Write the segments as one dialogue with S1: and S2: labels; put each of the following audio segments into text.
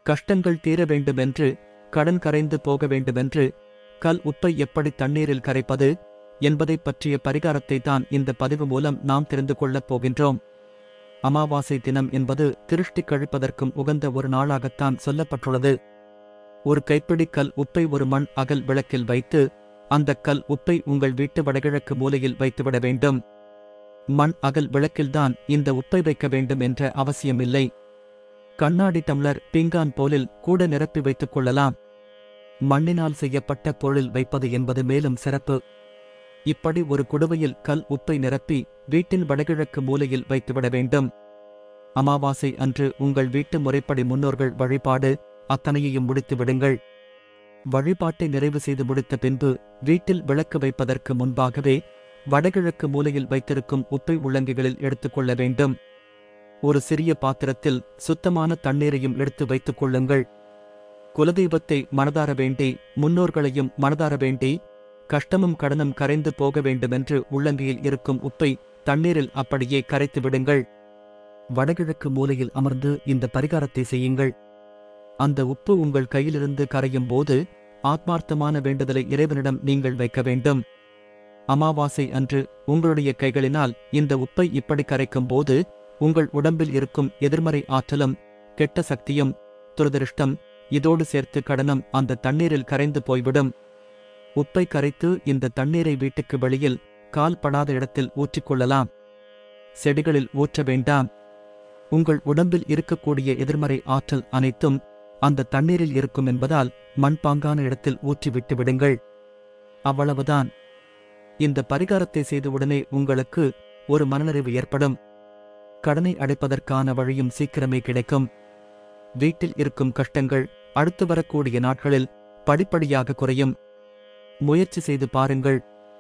S1: கஷ்டங்கள் தீர வேண்டுமென்று கடன் கரைந்து போக வேண்டுமென்று கல் உப்பை எப்படி தண்ணீரில் கரைப்பது என்பதைப் பற்றிய பரிகாரத்தை தான் இந்த பதிவு மூலம் நாம் தெரிந்து கொள்ளப் போகின்றோம் அமாவாசை தினம் என்பது திருஷ்டி கழிப்பதற்கும் உகந்த ஒரு நாளாகத்தான் சொல்லப்பட்டுள்ளது ஒரு கைப்பிடி கல் உப்பை ஒரு மண் அகல் விளக்கில் வைத்து அந்த கல் உப்பை உங்கள் வீட்டு வடகிழக்கு மூலையில் வைத்துவிட வேண்டும் மண் அகல் விளக்கில்தான் இந்த உப்பை வைக்க வேண்டும் என்ற அவசியமில்லை கண்ணாடி டம்ளர் பீங்கான் போலில் கூட நிரப்பி வைத்துக் கொள்ளலாம் மண்ணினால் செய்யப்பட்ட பொருளில் வைப்பது என்பது மேலும் சிறப்பு இப்படி ஒரு குடுவையில் கல் உப்பை நிரப்பி வீட்டின் வடகிழக்கு மூலையில் வைத்துவிட வேண்டும் அமாவாசை அன்று உங்கள் வீட்டு முறைப்படி முன்னோர்கள் வழிபாடு அத்தனையையும் முடித்து விடுங்கள் வழிபாட்டை நிறைவு செய்து முடித்த பின்பு வீட்டில் விளக்கு வைப்பதற்கு முன்பாகவே வடகிழக்கு மூலையில் வைத்திருக்கும் உப்பை உள்ளங்கைகளில் எடுத்துக்கொள்ள வேண்டும் ஒரு சிறிய பாத்திரத்தில் சுத்தமான தண்ணீரையும் எடுத்து வைத்துக் கொள்ளுங்கள் குலதெய்வத்தை மனதார வேண்டி முன்னோர்களையும் மனதார வேண்டி கஷ்டமும் கடனும் கரைந்து போக வேண்டுமென்று உள்ளங்கையில் இருக்கும் உப்பை தண்ணீரில் அப்படியே கரைத்து விடுங்கள் வடகிழக்கு மூலையில் அமர்ந்து இந்த பரிகாரத்தை செய்யுங்கள் அந்த உப்பு உங்கள் கையிலிருந்து கரையும் போது ஆத்மார்த்தமான வேண்டுதலை இறைவனிடம் நீங்கள் வைக்க வேண்டும் அமாவாசை அன்று உங்களுடைய கைகளினால் இந்த உப்பை இப்படி கரைக்கும் போது உங்கள் உடம்பில் இருக்கும் எதிர்மறை ஆற்றலும் கெட்ட சக்தியும் துரதிருஷ்டம் இதோடு சேர்த்து கடனும் அந்த தண்ணீரில் கரைந்து போய்விடும் உப்பை கரைத்து இந்த தண்ணீரை வீட்டுக்கு வெளியில் கால் படாத இடத்தில் ஊற்றிக்கொள்ளலாம் செடிகளில் ஊற்ற வேண்டாம் உங்கள் உடம்பில் இருக்கக்கூடிய எதிர்மறை ஆற்றல் அனைத்தும் அந்த தண்ணீரில் இருக்கும் என்பதால் மண்பாங்கான இடத்தில் ஊற்றி விட்டு விடுங்கள் அவ்வளவுதான் இந்த பரிகாரத்தை செய்தவுடனே உங்களுக்கு ஒரு மனநிறைவு ஏற்படும் கடனை அடைப்பதற்கான வழியும் சீக்கிரமே கிடைக்கும் வீட்டில் இருக்கும் கஷ்டங்கள் அடுத்து வரக்கூடிய நாட்களில் படிப்படியாக குறையும் முயற்சி செய்து பாருங்கள்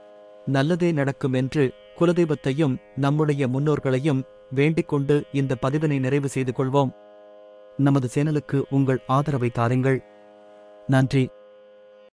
S1: நல்லதே நடக்கும் என்று குலதெய்வத்தையும் நம்முடைய முன்னோர்களையும் வேண்டிக் கொண்டு இந்த பதிவினை நிறைவு செய்து கொள்வோம் நமது சேனலுக்கு உங்கள் ஆதரவை தாருங்கள் நன்றி